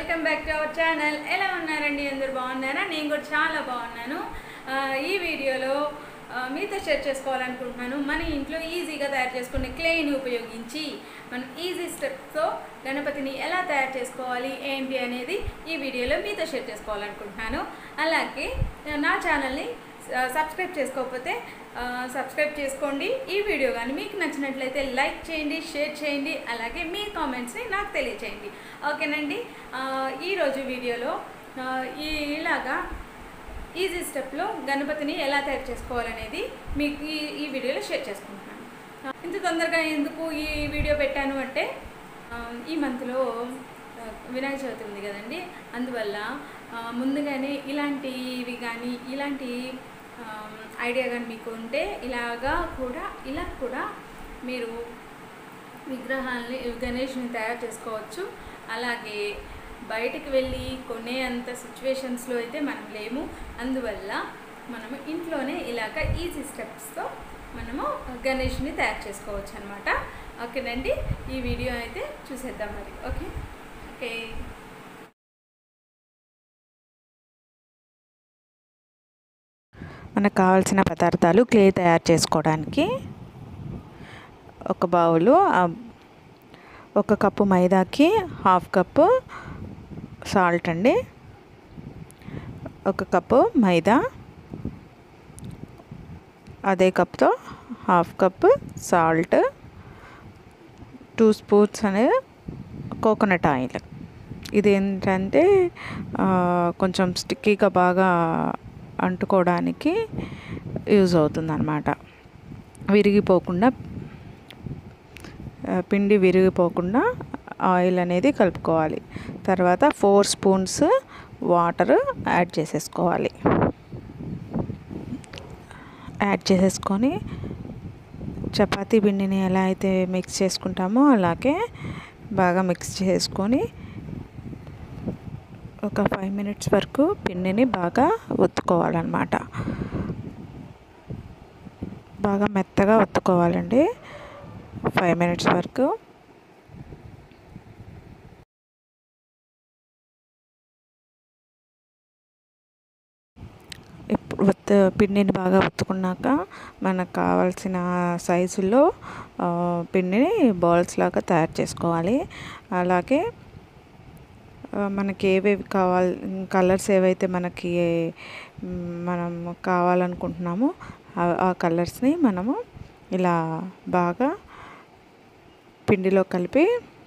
welcome back to our channel ఎలా ఉన్నారండి అందరు బాగున్నారా నేను కూడా చాలా బాగున్నాను ఆ, ఈ వీడియోలో ఆ, మీతో షేర్ చేసుకోవాలనుకుంటున్నాను మన ఇంట్లో ఈజీగా తయారు చేసుకునే క్లేని ఉపయోగించి మనం ఈజీ స్టెప్స్తో గణపతిని ఎలా తయారు చేసుకోవాలి ఏంటి అనేది ఈ వీడియోలో మీతో షేర్ చేసుకోవాలనుకుంటున్నాను అలాగే నా ఛానల్ని సబ్స్క్రైబ్ చేసుకోకపోతే ఆ, సబ్స్క్రైబ్ చేసుకోండి ఈ వీడియో కానీ మీకు నచ్చినట్లయితే లైక్ చేయండి షేర్ చేయండి అలాగే మీ కామెంట్స్ని నాకు తెలియచేయండి ఓకేనండి ఆ, ఈరోజు వీడియోలో ఆ, ఈ ఇలాగా ఈజీ స్టెప్లో గణపతిని ఎలా తయారు చేసుకోవాలనేది మీకు ఈ ఈ వీడియోలో షేర్ చేసుకుంటున్నాను ఆ, ఇంత తొందరగా ఎందుకు ఈ వీడియో పెట్టాను అంటే ఆ, ఈ మంత్లో ఆ, వినాయక చవితి ఉంది కదండి అందువల్ల ఆ, ముందుగానే ఇలాంటివి కానీ ఇలాంటి ఐడియా కానీ మీకు ఉంటే ఇలాగా కూడా ఇలా కూడా మీరు విగ్రహాలని గణేష్ని తయారు చేసుకోవచ్చు అలాగే బయటికి వెళ్ళి కొనే అంత సిచ్యువేషన్స్లో అయితే మనం లేము అందువల్ల మనము ఇంట్లోనే ఇలాగ ఈజీ స్టెప్స్తో మనము గణేష్ని తయారు చేసుకోవచ్చు అనమాట ఓకేనండి ఈ వీడియో అయితే చూసేద్దాం మరి ఓకే ఓకే మనకు కావాల్సిన పదార్థాలు క్లే తయారు చేసుకోవడానికి ఒక బౌలు ఆ ఒక కప్పు మైదాకి హాఫ్ కప్పు సాల్ట్ అండి ఒక కప్పు మైదా అదే కప్తో half cup salt two spoons అనే కోకోనట్ ఆయిల్ ఇది ఏంటంటే ఆ, కొంచెం స్టిక్కీగా బాగా అంటుకోవడానికి యూజ్ అవుతుంది అనమాట విరిగిపోకుండా ఆ, పిండి విరిగిపోకుండా ఆయిల్ అనేది కలుపుకోవాలి తర్వాత ఫోర్ స్పూన్స్ వాటర్ యాడ్ చేసేసుకోవాలి యాడ్ చేసేసుకొని చపాతీ పిండిని ఎలా అయితే మిక్స్ చేసుకుంటామో అలాగే బాగా మిక్స్ చేసుకొని ఒక ఫైవ్ మినిట్స్ వరకు పిండిని బాగా ఒత్తుకోవాలన్నమాట బాగా మెత్తగా ఒత్తుకోవాలండి ఫైవ్ మినిట్స్ వరకు ఇప్పుడు ఒత్త పిండిని బాగా ఒత్తుకున్నాక మనకు కావాల్సిన సైజులో ఆ, పిండిని బాల్స్ లాగా తయారు చేసుకోవాలి అలాగే ఆ, మనకి ఏవేవి కావాలి కలర్స్ ఏవైతే మనకి మ్, మనం కావాలనుకుంటున్నామో ఆ- ఆ కలర్స్ని మనము ఇలా బాగా పిండిలో కలిపి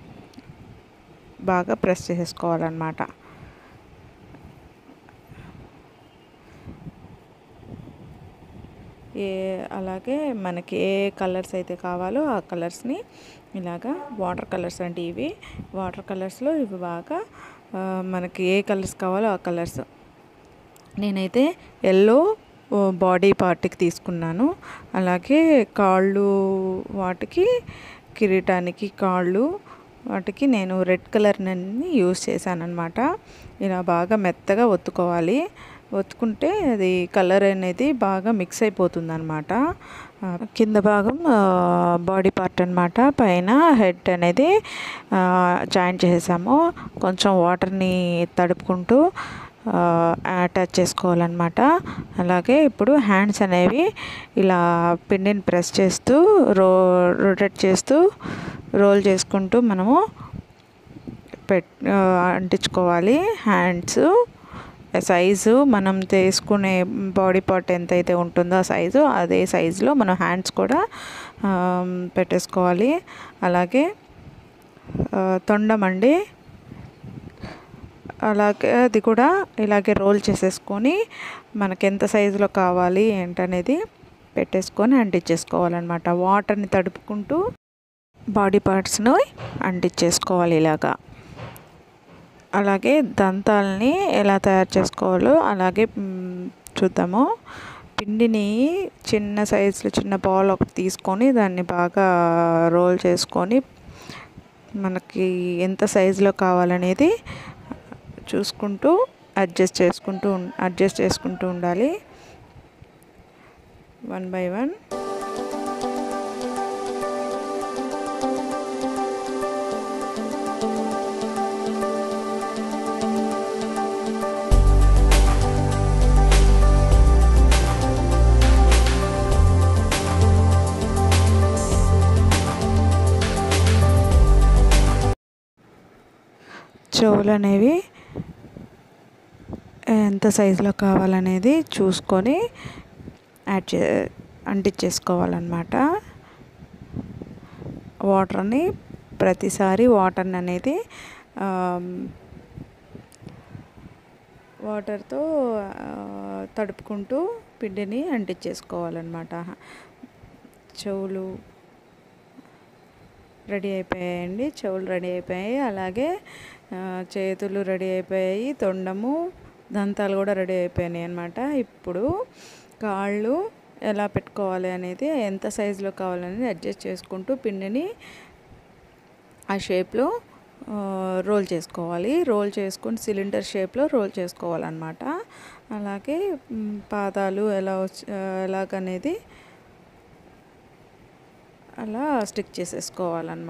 బాగా ప్రెస్ చేసేసుకోవాలన్నమాట ఏ అలాగే మనకి ఏ కలర్స్ అయితే కావాలో ఆ కలర్స్ని ఇలాగా వాటర్ కలర్స్ అంటే ఇవి వాటర్ కలర్స్లో ఇవి బాగా ఆ, మనకి ఏ కలర్స్ కావాలో ఆ కలర్స్ నేనైతే ఎల్లో బాడీ పార్ట్కి తీసుకున్నాను అలాగే కాళ్ళు వాటికి కిరీటానికి కాళ్ళు వాటికి నేను రెడ్ కలర్ని యూస్ చేశాను అనమాట ఇలా బాగా మెత్తగా ఒత్తుకోవాలి ఒత్తుకుంటే అది కలర్ అనేది బాగా మిక్స్ అయిపోతుంది అనమాట కింద భాగం బాడీ పార్ట్ అనమాట పైన హెడ్ అనేది జాయిన్ చేసేసాము కొంచెం వాటర్ని తడుపుకుంటూ అటాచ్ చేసుకోవాలన్నమాట అలాగే ఇప్పుడు హ్యాండ్స్ అనేవి ఇలా పిండిని ప్రెస్ చేస్తూ రో రొటేట్ చేస్తూ రోల్ చేసుకుంటూ మనము పెట్ ఆ, అంటించుకోవాలి హ్యాండ్స్ సైజు మనం తీసుకునే బాడీ పార్ట్ ఎంతైతే ఉంటుందో ఆ సైజు అదే సైజులో మనం హ్యాండ్స్ కూడా ఆ, పెట్టేసుకోవాలి అలాగే ఆ, తొండం అండి అలాగే అది కూడా ఇలాగే రోల్ చేసేసుకొని మనకి ఎంత సైజులో కావాలి ఏంటనేది పెట్టేసుకొని అంటించేసుకోవాలన్నమాట వాటర్ని తడుపుకుంటూ బాడీ పార్ట్స్ను అంటించేసుకోవాలి ఇలాగా అలాగే దంతాలని ఎలా తయారు చేసుకోవాలో అలాగే మ్, చూద్దాము పిండిని చిన్న సైజులో చిన్న బాల్ ఒకటి తీసుకొని దాన్ని బాగా రోల్ చేసుకొని మనకి ఎంత సైజులో కావాలనేది చూసుకుంటూ అడ్జస్ట్ చేసుకుంటూ ఉం- అడ్జస్ట్ చేసుకుంటూ ఉండాలి వన్ బై వన్ చెవులు అనేవి ఎంత సైజులో కావాలనేది చూసుకొని యాడ్ చే అంటించేసుకోవాలన్నమాట వాటర్ని ప్రతిసారి వాటర్ని అనేది వాటర్తో తడుపుకుంటూ పిండిని అంటించేసుకోవాలన్నమాట చెవులు రెడీ అయిపోయాయండి చెవులు రెడీ అయిపోయాయి అలాగే చేతులు రెడీ అయిపోయాయి తొండము దంతాలు కూడా రెడీ అయిపోయినాయి అనమాట ఇప్పుడు కాళ్ళు ఎలా పెట్టుకోవాలి అనేది ఎంత సైజులో కావాలనేది అడ్జస్ట్ చేసుకుంటూ పిండిని ఆ షేప్లో రోల్ చేసుకోవాలి రోల్ చేసుకొని సిలిండర్ షేప్లో రోల్ చేసుకోవాలన్నమాట అలాగే పాదాలు ఎలా వచ్చి ఎలాగనేది అలా స్టిక్ చేసేసుకోవాలన్నమాట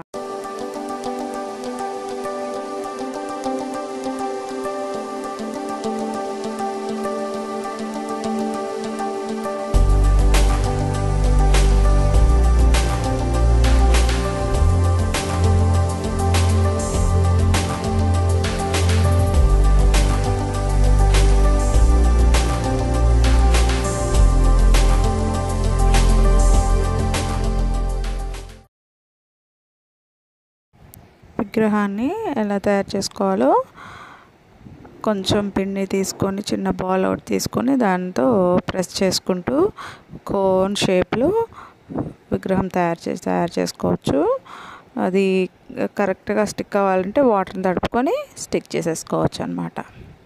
విగ్రహాన్ని ఎలా తయారు చేసుకోవాలో కొంచెం పిండి తీసుకొని చిన్న బాల్ అవుట్ తీసుకొని దాంతో ప్రెస్ చేసుకుంటూ కోన్ షేప్లో విగ్రహం తయారు చేసి తయారు చేసుకోవచ్చు అది కరెక్ట్గా స్టిక్ అవ్వాలంటే వాటర్ని తడుపుకొని స్టిక్ చేసేసుకోవచ్చు అనమాట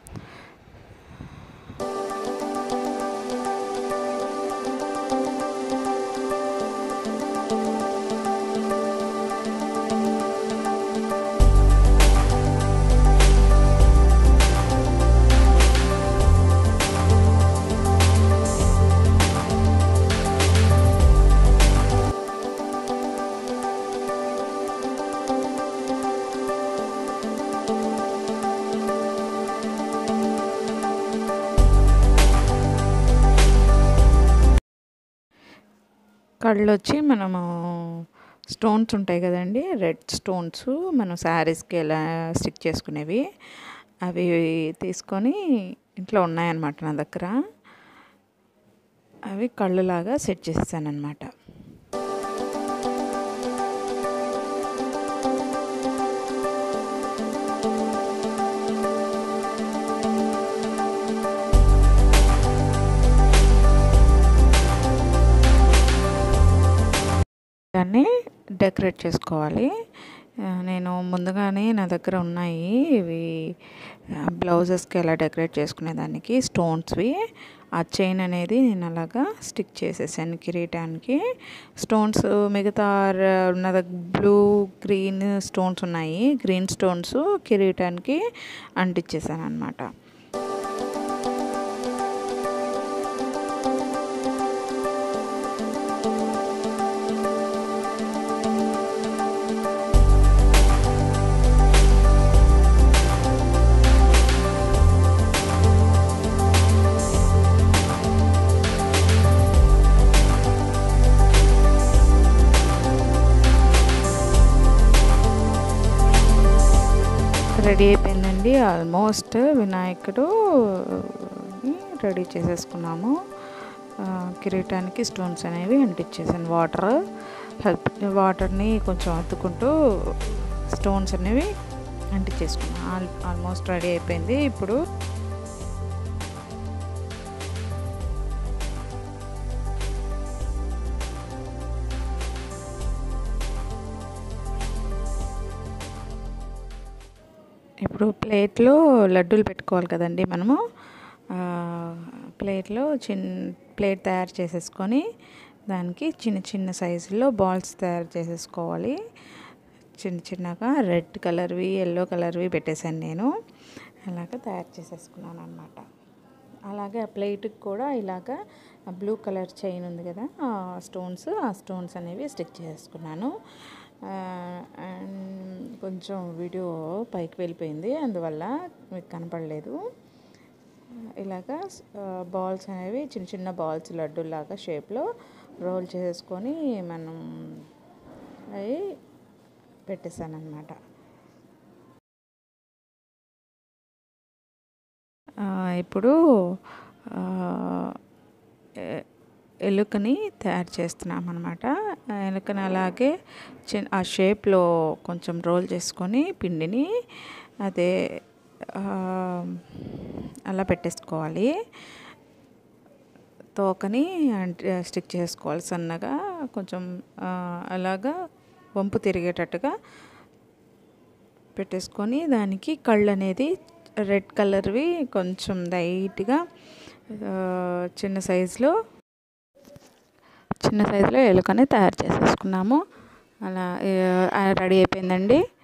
కళ్ళు వచ్చి మనము స్టోన్స్ ఉంటాయి కదండి రెడ్ స్టోన్స్ మనం శారీస్కి ఎలా స్టిక్ చేసుకునేవి అవి తీసుకొని ఇంట్లో ఉన్నాయన్నమాట నా దగ్గర అవి కళ్ళులాగా సెట్ చేసేసాను అనమాట దాన్ని డెకరేట్ చేసుకోవాలి నేను ముందుగానే నా దగ్గర ఉన్నాయి ఇవి బ్లౌజెస్కి ఎలా డెకరేట్ చేసుకునేదానికి స్టోన్స్వి ఆ చైన్ అనేది నేను అలాగా స్టిక్ చేసేసాను కిరీటానికి స్టోన్స్ మిగతా ఉన్న బ్లూ గ్రీన్ స్టోన్స్ ఉన్నాయి గ్రీన్ స్టోన్స్ కిరీటానికి అంటించేసాను అనమాట రెడీ అయిపోయిందండి ఆల్మోస్ట్ వినాయకుడు రెడీ చేసేసుకున్నాము కిరీటానికి స్టోన్స్ అనేవి అంటించేసాను వాటర్ హెల్ప్ వాటర్ని కొంచెం అత్తుకుంటూ స్టోన్స్ అనేవి అంటించేసుకున్నాను ఆల్ ఆల్మోస్ట్ రెడీ అయిపోయింది ఇప్పుడు ఇప్పుడు ప్లేట్లో లడ్డూలు పెట్టుకోవాలి కదండి మనము ప్లేట్లో చిన్న ప్లేట్ తయారు చేసేసుకొని దానికి చిన్న చిన్న సైజుల్లో బాల్స్ తయారు చేసేసుకోవాలి చిన్న చిన్నగా రెడ్ కలర్వి ఎల్లో కలర్వి పెట్టేశాను నేను అలాగ తయారు చేసేసుకున్నాను అనమాట అలాగే ఆ ప్లేట్కి కూడా ఇలాగ బ్లూ కలర్ చైన్ ఉంది కదా ఆ స్టోన్స్ ఆ స్టోన్స్ అనేవి స్టిక్ చేసుకున్నాను అండ్ కొంచెం వీడియో పైకి వెళ్ళిపోయింది అందువల్ల మీకు కనపడలేదు ఇలాగా బాల్స్ అనేవి చిన్న చిన్న బాల్స్ లడ్డూలాగా షేప్లో రోల్ చేసుకొని మనం అవి పెట్టేశాను అనమాట ఆ, ఇప్పుడు ఆ, ఎ- ఎలుకని తయారు చేస్తున్నాం అనమాట ఎలుకని అలాగే చిన్న ఆ షేప్లో కొంచెం రోల్ చేసుకొని పిండిని అదే ఆ, అలా పెట్టేసుకోవాలి తోకని అంటే స్టిక్ చేసుకోవాలి సన్నగా కొంచెం ఆ, అలాగా వంపు తిరిగేటట్టుగా పెట్టేసుకొని దానికి కళ్ళు అనేది రెడ్ కలర్వి కొంచెం లైట్గా ఆ, చిన్న సైజులో చిన్న సైజులో ఎలుకని తయారు చేసేసుకున్నాము అలా రెడీ అయిపోయిందండి